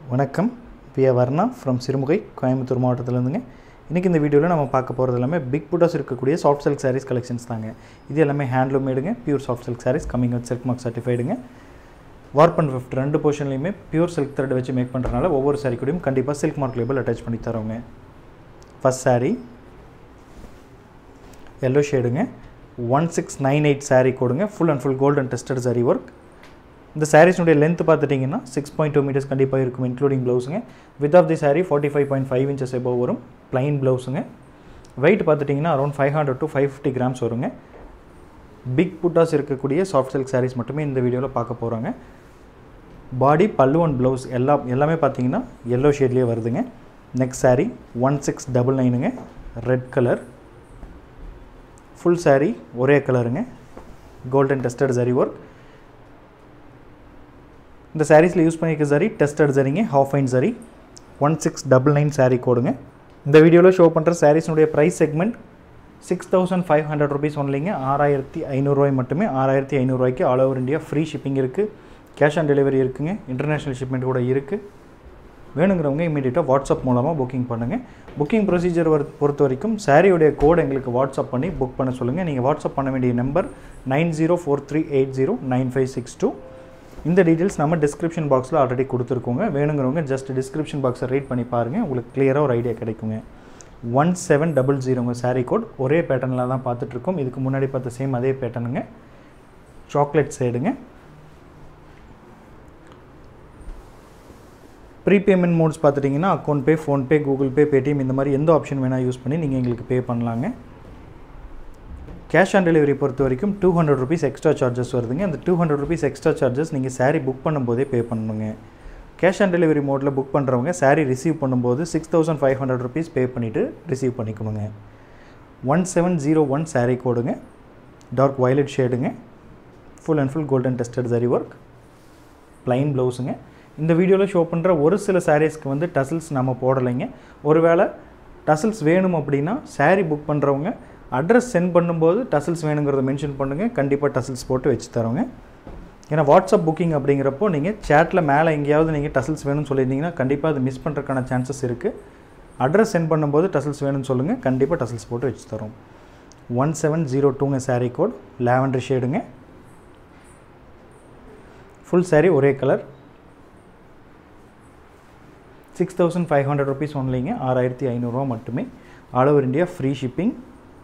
வணக்கம் பியா வர்ணா ஃப்ரம் சிறுமுகை கோயம்புத்தூர் மாவட்டத்திலேருந்துங்க இன்றைக்கி இந்த வீடியோவில் நம்ம பார்க்க போகிறது எல்லாமே பிக் புட்டாஸ் இருக்கக்கூடிய சாஃப்ட் சில்க் சாரீஸ் கலெக்ஷன்ஸ் தாங்க இது எல்லாமே ஹேண்ட்லூம் மேடுங்க pure soft silk saris coming with silk mark சர்டிஃபைடுங்க வார்ப் அண்ட் ஃபிஃப்ட் ரெண்டு போர்ஷன்லையுமே பியூர் சில்க் த்ரெட் வச்சு மேக் பண்ணுறதுனால ஒவ்வொரு சாரீ கூடயும் கண்டிப்பாக சில்க் மார்க் லேபிள் அட்டாச் பண்ணி தரோங்க ஃபஸ்ட் சாரீ எல்லோ ஷேடுங்க one six nine eight sari கோடுங்க full and full golden tested zari work இந்த சாரீஸ்னுடைய லென்த் பார்த்துட்டிங்கன்னா சிக்ஸ் பாயிண்ட் டூ மீட்டர்ஸ் கண்டிப்பாக இருக்கும் இன்க்ளூடிங் ப்ளவுஸுங்க width of the sari forty five point five inches above வரும் ப்ளைன் ப்ளவுஸுங்க வெயிட் பார்த்துட்டிங்கன்னா around five hundred to five fifty grams வருங்க பிக் புட்டாஸ் இருக்கக்கூடிய சாஃப்ட் சில்க் சாரீஸ் மட்டுமே இந்த வீடியோவில் பார்க்க போகிறாங்க பாடி பல்லு அண்ட் ப்ளவுஸ் எல்லாம் எல்லாமே பார்த்தீங்கன்னா எல்லோ ஷேட்லேயே வருதுங்க next sari one six double நைனுங்க ரெட் கலர் ஃபுல் சாரீ ஒரே கலருங்க கோல்டன் டெஸ்டட் சரி ஒர்க் இந்த சாரீஸில் யூஸ் பண்ணியிருக்க சரி டெஸ்டட் சரிங்க half fine zari one six double nine sari கோடுங்க இந்த வீடியோவில் ஷோ பண்ணுற சாரீஸ்னுடைய price segment six thousand five hundred rupees ஒன்லிங்க ஆறாயிரத்தி ஐநூறுரூவாய் மட்டுமே ஆறாயிரத்தி ஐநூறுரூவாய்க்கு all over India free shipping இருக்குது கேஷ் ஆன் டெலிவரி இருக்குங்க இன்டர்நேஷ்னல் ஷிப்மெண்ட் கூட இருக்குது வேணுங்கிறவங்க இமீடியட்டாக வாட்ஸ்அப் மூலமாக புக்கிங் பண்ணுங்கள் புக்கிங் ப்ரொசீஜர் பொறுத்த வரைக்கும் சாரியுடைய கோட் எங்களுக்கு வாட்ஸ்அப் பண்ணி புக் பண்ண சொல்லுங்கள் நீங்கள் வாட்ஸ்அப் பண்ண வேண்டிய number nine zero four three eight zero nine five six two இந்த டீட்டெயில்ஸ் நம்ம டிஸ்கிரிப்ஷன் பாக்ஸில் ஆல்ரெடி கொடுத்துருக்கோங்க வேணுங்கிறவங்க ஜஸ்ட் டிஸ்கிரிப்ஷன் பாக்ஸை ரீட் பண்ணி பாருங்கள் உங்களுக்கு கிளியராக ஒரு ஐடியா கிடைக்குங்க ஒன் செவன் டபுள் ஜீரோங்க சாரீ கோட் ஒரே பேட்டர்னில் தான் பார்த்துட்ருக்கோம் இதுக்கு முன்னாடி பார்த்த சேம் அதே பேட்டர்னுங்க சாக்லேட் சைடுங்க ப்ரீபேமெண்ட் மோட்ஸ் பார்த்துட்டிங்கன்னா account pay PhonePe Google Pay Paytm இந்த மாதிரி எந்த ஆப்ஷன் வேணால் யூஸ் பண்ணி நீங்கள் எங்களுக்கு பே பண்ணலாங்க கேஷ் ஆன் டெலிவரி பொறுத்த வரைக்கும் two hundred rupees extra charges வருதுங்க அந்த two hundred rupees extra charges நீங்கள் சாரீ புக் பண்ணும்போதே பே பண்ணணுங்க கேஷ் ஆன் டெலிவரி மோடில் புக் பண்ணுறவங்க சாரீ ரிசீவ் பண்ணும்போது six thousand five hundred rupees pay பண்ணிவிட்டு ரிசீவ் பண்ணிக்கணுங்க one seven zero one sari கோடுங்க டார்க் வயலட் ஷேடுங்க full and full golden tested சரி ஒர்க் ப்ளைன் ப்ளவுஸுங்க இந்த வீடியோவில் ஷோ பண்ணுற ஒரு சில சாரீஸ்க்கு வந்து டசில்ஸ் நம்ம போடலைங்க ஒருவேளை டசில்ஸ் வேணும் அப்படின்னா சாரீ புக் பண்ணுறவங்க அட்ரஸ் சென்ட் பண்ணும்போது டசில்ஸ் வேணுங்கிறத மென்ஷன் பண்ணுங்கள் கண்டிப்பாக டசில்ஸ் போட்டு வச்சு தரோங்க ஏன்னா வாட்ஸ்அப் புக்கிங் அப்படிங்கிறப்போ நீங்கள் சேட்டில் மேலே எங்கேயாவது நீங்கள் டசில்ஸ் வேணும்னு சொல்லியிருந்தீங்கன்னா கண்டிப்பாக அது மிஸ் பண்ணுறதுக்கான சான்சஸ் இருக்குது அட்ரஸ் சென்ட் பண்ணும்போது டசில்ஸ் வேணும்னு சொல்லுங்கள் கண்டிப்பாக டசில்ஸ் போட்டு வச்சு தரோம் ஒன் செவன் ஜீரோ டூங்க சாரீ கோட் லேவண்டர் ஷேடுங்க ஃபுல் சாரீ ஒரே colour six thousand five hundred rupees ஒன்லிங்க ஆறாயிரத்தி ஐநூறுரூவா மட்டுமே all over India free shipping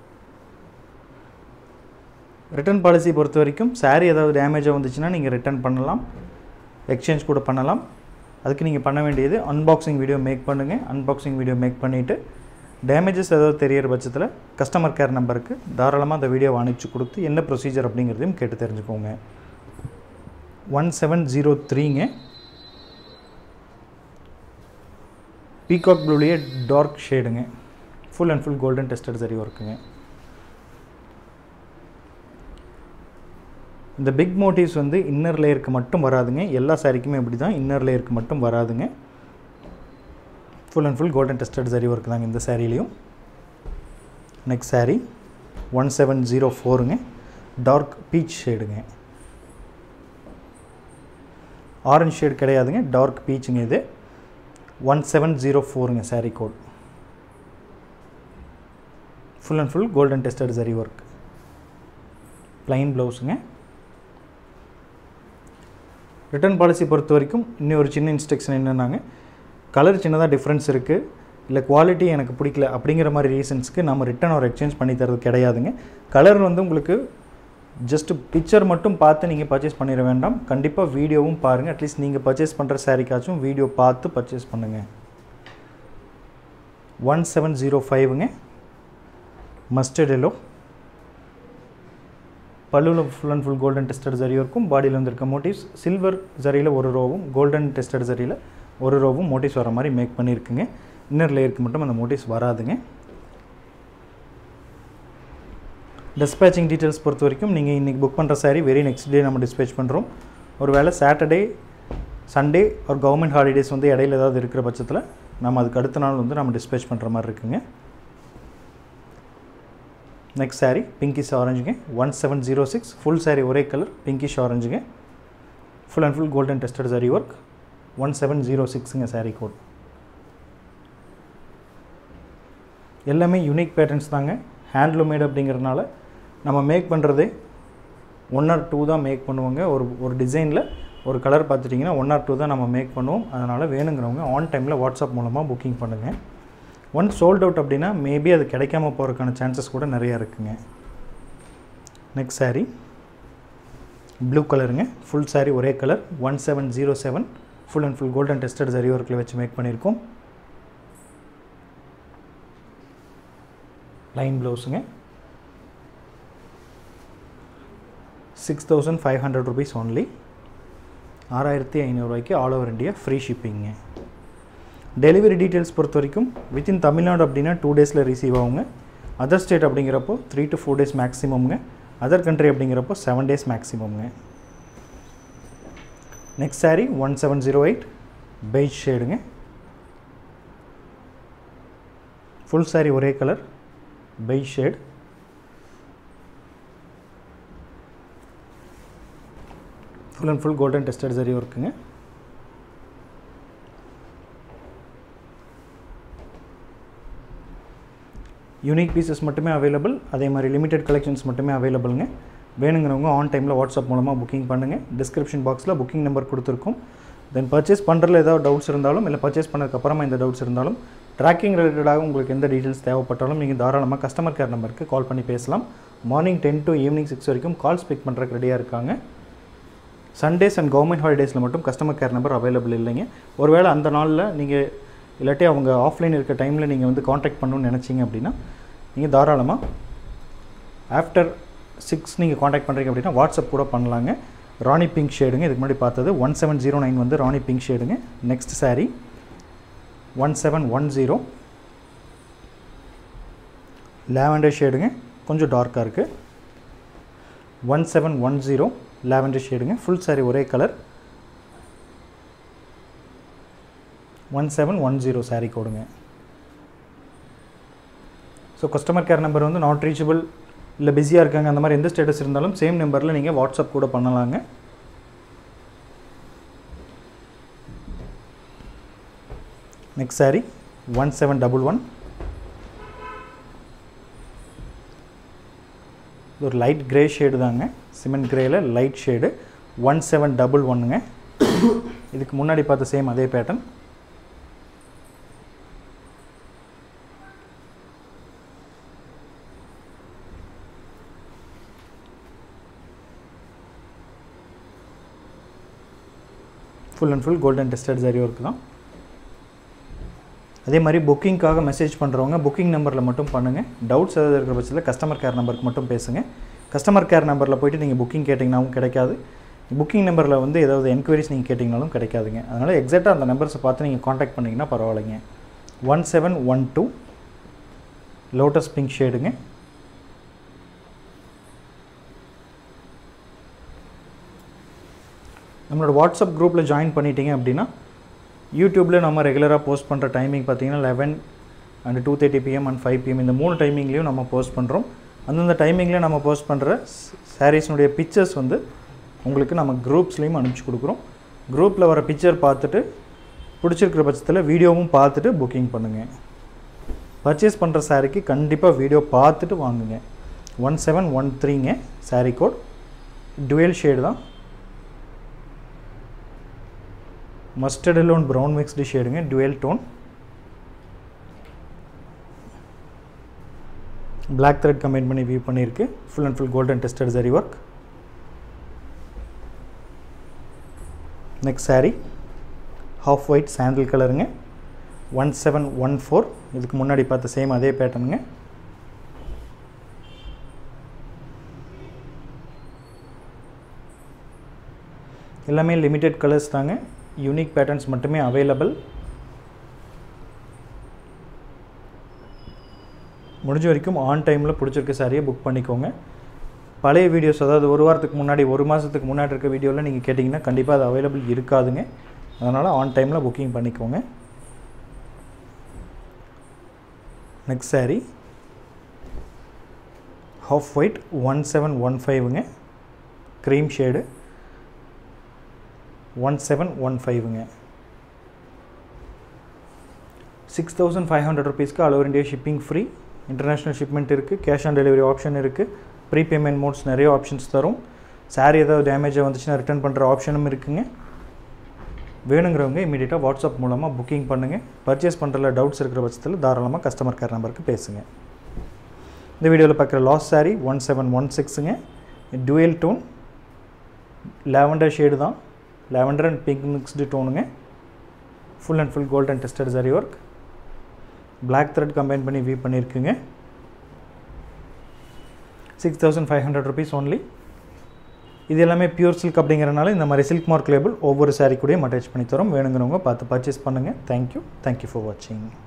return policy பொறுத்த வரைக்கும் சாரீ ஏதாவது டேமேஜாக வந்துச்சுன்னா நீங்கள் ரிட்டர்ன் பண்ணலாம் எக்ஸ்சேஞ்ச் கூட பண்ணலாம் அதுக்கு நீங்கள் பண்ண வேண்டியது அன்பாக்சிங் வீடியோ மேக் பண்ணுங்கள் அன்பாக்சிங் வீடியோ மேக் பண்ணிவிட்டு டேமேஜஸ் ஏதாவது தெரியற பட்சத்தில் கஸ்டமர் கேர் நம்பருக்கு தாராளமாக அந்த வீடியோவை அனுப்பிச்சு கொடுத்து என்ன ப்ரொசீஜர் அப்படிங்கிறதையும் கேட்டு தெரிஞ்சுக்கோங்க ஒன் செவன் ஜீரோ த்ரீங்க பீகாக் ப்ளூலேயே டார்க் ஷேடுங்க full and full golden tested zari ஒர்க்குங்க இந்த பிக் மோட்டிவ்ஸ் வந்து இன்னர் லேயருக்கு மட்டும் வராதுங்க எல்லா சாரிக்குமே இப்படி தான் இன்னர் லேயருக்கு மட்டும் வராதுங்க full and full golden tested சரி ஒர்க் தாங்க இந்த சாரிலையும் next sari one seven zero ஃபோருங்க டார்க் பீச் ஷேடுங்க ஆரஞ்ச் ஷேடு கிடையாதுங்க டார்க் பீச்சுங்க இது ஒன் செவன் ஜீரோ ஃபோருங்க sari code full and full golden tested சரி ஒர்க் ப்ளைன் ப்ளவுஸுங்க ரிட்டர்ன் பாலிசி பொறுத்த வரைக்கும் இன்னும் ஒரு சின்ன இன்ஸ்ட்ரக்ஷன் என்னென்னாங்க கலர் சின்னதாக டிஃப்ரென்ஸ் இருக்குது இல்லை குவாலிட்டி எனக்கு பிடிக்கல அப்படிங்கிற மாதிரி ரீசன்ஸ்க்கு நம்ம ரிட்டன் ஒரு எக்ஸ்சேஞ்ச் பண்ணி தரது கிடையாதுங்க கலர் வந்து உங்களுக்கு ஜஸ்ட் பிக்சர் மட்டும் பார்த்து நீங்கள் பர்ச்சேஸ் பண்ணிட வேண்டாம் கண்டிப்பாக வீடியோவும் பாருங்கள் அட்லீஸ்ட் நீங்கள் பர்ச்சேஸ் பண்ணுற சாரிக்காச்சும் வீடியோ பார்த்து பர்ச்சேஸ் பண்ணுங்கள் ஒன் செவன் ஜீரோ ஃபைவுங்க மஸ்டர்ட் எல்லோ பல்லுவில் full and full golden tested zari இருக்கும் பாடியில் வந்து இருக்க மோட்டிவ்ஸ் சில்வர் ஜரியில் ஒரு ரோவும் கோல்டன் டெஸ்டட் ஜரியில் ஒரு ரோவும் மோட்டிவ்ஸ் வர மாதிரி மேக் பண்ணியிருக்குங்க இன்னர் லேயருக்கு மட்டும் அந்த மோட்டிவ்ஸ் வராதுங்க டிஸ்பேச்சிங் டீட்டெயில்ஸ் பொறுத்த வரைக்கும் நீங்கள் இன்றைக்கி புக் பண்ணுற சாரீ வெரி நெக்ஸ்ட் டே நம்ம டிஸ்பேச் பண்ணுறோம் ஒரு வேளை சாட்டர்டே சண்டே ஒரு கவர்மெண்ட் ஹாலிடேஸ் வந்து இடையில ஏதாவது இருக்கிற பட்சத்தில் நம்ம அதுக்கு அடுத்த நாள் வந்து நம்ம டிஸ்பேச் பண்ணுற மாதிரி இருக்குங்க நெக்ஸ்ட் சாரீ பிங்கிஷ் ஆரஞ்சுங்க one seven zero six full sari ஒரே கலர் பிங்கிஷ் ஆரஞ்சுங்க full and full golden tested zari work one seven zero சிக்ஸுங்க சாரீ கோட் எல்லாமே யூனிக் பேட்டர்ன்ஸ் தாங்க ஹேண்ட்லூமேட் அப்படிங்கிறதுனால நம்ம மேக் பண்ணுறதே ஒன் ஆர் டூ தான் மேக் பண்ணுவோங்க ஒரு ஒரு டிசைனில் ஒரு கலர் பார்த்துட்டிங்கன்னா ஒன் ஆர் டூ தான் நம்ம மேக் பண்ணுவோம் அதனால் வேணுங்கிறவங்க ஆன் டைமில் வாட்ஸ்அப் மூலமாக புக்கிங் பண்ணுங்கள் ஒன் சோல்ட் அவுட் அப்படின்னா மேபி அது கிடைக்காம போகிறதுக்கான சான்சஸ் கூட நிறையா இருக்குங்க நெக்ஸ்ட் சாரீ ப்ளூ கலருங்க ஃபுல் சாரீ ஒரே colour one seven zero seven full and full golden tested zari ஒர்க்கில் வச்சு மேக் பண்ணியிருக்கோம் லைன் ப்ளவுஸுங்க six thousand five hundred rupees only ஆறாயிரத்தி ஐநூறுரூவாய்க்கு ஆல் ஓவர் இந்தியா ஃப்ரீ ஷிப்பிங்க டெலிவரி டீட்டெயில்ஸ் பொறுத்த வரைக்கும் வித்தின் தமிழ்நாடு அப்படின்னா டூ டேஸில் ரிசீவ் ஆகுங்க அதர் ஸ்டேட் அப்படிங்கிறப்போ த்ரீ டு ஃபோர் டேஸ் மேக்ஸிமம்ங்க அதர் கண்ட்ரி அப்படிங்கிறப்போ செவன் டேஸ் மேக்ஸிமம்ங்க next sari one seven zero eight beige ஷேடுங்க ஃபுல் சாரீ ஒரே colour beige shade full and full golden tested zari ஒர்க்குங்க யூனிக் பீசஸ் மட்டுமே அவைலபிள் அதே மாதிரி லிமிடெட் கலெக்ஷன்ஸ் மட்டுமே அவைலபிளுங்க வேணுங்கிறவங்க ஆன் டைமில் வாட்ஸ்அப் மூலமாக புக்கிங் பண்ணுங்கள் டிஸ்கிரிப்ஷன் பாக்ஸில் புக்கிங் நம்பர் கொடுத்துருக்கோம் தென் பர்ச்சேஸ் பண்ணுறதுல ஏதாவது டவுட்ஸ் இருந்தாலும் இல்லை பர்ச்சேஸ் பண்ணதுக்கப்புறமா இந்த டவுட்ஸ் இருந்தாலும் ட்ராக்கிங் ரிலேட்டடாக உங்களுக்கு எந்த டீட்டெயில்ஸ் தேவைப்பட்டாலும் நீங்கள் தாராளமாக கஸ்டமர் கேர் நம்பருக்கு கால் பண்ணி பேசலாம் morning ten to evening six வரைக்கும் கால்ஸ் பிக் பண்ணுறதுக்கு ரெடியாக இருக்காங்க சண்டேஸ் அண்ட் கவர்மெண்ட் ஹாலிடேஸில் மட்டும் கஸ்டமர் கேர் நம்பர் அவைலபிள் இல்லைங்க ஒருவேளை அந்த நாளில் நீங்கள் இல்லாட்டி அவங்க ஆஃப்லைன் இருக்க டைமில் நீங்கள் வந்து காண்டாக்ட் பண்ணணும்னு நினச்சிங்க அப்படின்னா நீங்கள் தாராளமாக ஆஃப்டர் சிக்ஸ் நீங்கள் காண்டாக்ட் பண்ணுறீங்க அப்படின்னா வாட்ஸ்அப் கூட பண்ணலாங்க ராணி பிங்க் ஷேடுங்க இதுக்கு முன்னாடி பார்த்தது ஒன் செவன் ஜீரோ நைன் வந்து ராணி பிங்க் ஷேடுங்க next sari one seven one zero lavender ஷேடுங்க கொஞ்சம் டார்க்காக இருக்குது one seven one zero lavender ஷேடுங்க ஃபுல் சாரீ ஒரே colour one seven one zero sari கோடுங்க ஸோ கஸ்டமர் கேர் நம்பர் வந்து நாட் ரீச்சபிள் இல்லை பிஸியாக இருக்காங்க அந்த மாதிரி எந்த ஸ்டேட்டஸ் இருந்தாலும் சேம் நம்பரில் நீங்கள் வாட்ஸ்அப் கூட பண்ணலாங்க next sari one seven double one இது ஒரு லைட் கிரே ஷேடு தாங்க சிமெண்ட் கிரேயில் light shade one seven double ஒன்னுங்க இதுக்கு முன்னாடி பார்த்த சேம் அதே pattern full and full golden tested zari work தான் அதே மாதிரி புக்கிங்க்காக மெசேஜ் பண்ணுறவங்க புக்கிங் நம்பரில் மட்டும் பண்ணுங்கள் டவுட்ஸ் ஏதாவது இருக்கிற பட்சத்தில் கஸ்டமர் கேர் நம்பருக்கு மட்டும் பேசுங்க கஸ்டமர் கேர் நம்பரில் போய்ட்டு நீங்கள் புக்கிங் கேட்டிங்கனாலும் கிடைக்காது புக்கிங் நம்பரில் வந்து ஏதாவது என்கொயரிஸ் நீங்கள் கேட்டிங்கனாலும் கிடைக்காதுங்க அதனால் எக்ஸாக்டாக அந்த நம்பர்ஸை பார்த்து நீங்கள் காண்டாக்ட் பண்ணிங்கன்னா பரவாயில்லைங்க one seven one two lotus pink ஷேடுங்க நம்மளோட வாட்ஸ்அப் குரூப்பில் ஜாயின் பண்ணிட்டீங்க அப்படின்னா யூடியூப்பில் நம்ம ரெகுலராக போஸ்ட் பண்ணுற டைமிங் பார்த்தீங்கன்னா eleven and two thirty PM and five PM இந்த மூணு டைமிங்லேயும் நம்ம போஸ்ட் பண்ணுறோம் அந்தந்த டைமிங்கில் நம்ம போஸ்ட் பண்ணுற சாரீஸ்னுடைய பிக்சர்ஸ் வந்து உங்களுக்கு நம்ம குரூப்ஸ்லேயும் அனுப்பிச்சி கொடுக்குறோம் குரூப்பில் வர பிக்சர் பார்த்துட்டு பிடிச்சிருக்கிற பட்சத்தில் வீடியோவும் பார்த்துட்டு புக்கிங் பண்ணுங்கள் பர்ச்சேஸ் பண்ணுற சாரீக்கு கண்டிப்பாக வீடியோ பார்த்துட்டு வாங்குங்க ஒன் செவன் ஒன் த்ரீங்க சாரீ கோட் டுவெல் ஷேடு தான் மஸ்டர்ட் எல்லோன் ப்ரௌன் மிக்ஸ்டு ஷேடுங்க dual tone black thread combine பண்ணி வியூ பண்ணியிருக்கு full and full golden tested சரி work next sari half white sandal கலருங்க ஒன் செவன் ஒன் ஃபோர் இதுக்கு முன்னாடி பார்த்த சேம் அதே பேட்டர்னுங்க எல்லாமே லிமிட்டெட் கலர்ஸ் தாங்க யூனிக் பேட்டர்ன்ஸ் மட்டுமே அவைலபிள் முடிஞ்ச வரைக்கும் ஆன் டைமில் பிடிச்சிருக்க சாரியை புக் பண்ணிக்கோங்க பழைய வீடியோஸ் அதாவது ஒரு வாரத்துக்கு முன்னாடி ஒரு மாதத்துக்கு முன்னாடி இருக்க வீடியோவில் நீங்கள் கேட்டிங்கன்னா கண்டிப்பாக அது அவைலபிள் இருக்காதுங்க அதனால் ஆன் டைமில் புக்கிங் பண்ணிக்கோங்க next sari half white one seven one ஃபைவுங்க cream shade one seven one ஃபைவுங்க சிக்ஸ் தௌசண்ட் ஃபைவ் ஹண்ட்ரட் ருபீஸ்க்கு all over India shipping free international shipment இருக்குது கேஷ் ஆன் டெலிவரி ஆப்ஷன் இருக்குது ப்ரீ பேமெண்ட் மோட்ஸ் நிறைய options தரும் சாரீ ஏதாவது டேமேஜாக வந்துச்சுன்னா ரிட்டர்ன் பண்ணுற ஆப்ஷனும் இருக்குங்க வேணுங்கிறவங்க இமீடியட்டாக வாட்ஸ்அப் மூலமாக புக்கிங் பண்ணுங்கள் பர்ச்சேஸ் பண்ணுறதுல டவுட்ஸ் இருக்கிற பட்சத்தில் தாராளமாக கஸ்டமர் கேர் நம்பருக்கு பேசுங்க இந்த வீடியோவில் பார்க்குற last sari one seven one சிக்ஸுங்க டுவெல் டோன் லாவெண்டர் ஷேடு தான் லாவெண்டர் அண்ட் பிங்க் மிக்ஸ்டு டோனுங்க full and full golden tested சரி ஒர்க் பிளாக் த்ரெட் கம்பைன் பண்ணி வீவ் பண்ணியிருக்குங்க six thousand five hundred rupees only இது எல்லாமே பியூர் சில்க் அப்படிங்கிறனால இந்த மாதிரி சில்க் மார்க் லேபிள் ஒவ்வொரு சாரீ கூடயும் அட்டாச் பண்ணி தரோம் வேணுங்கிறவங்க பார்த்து பர்ச்சேஸ் பண்ணுங்கள் தேங்க்யூ தேங்க்யூ ஃபார் வாட்சிங்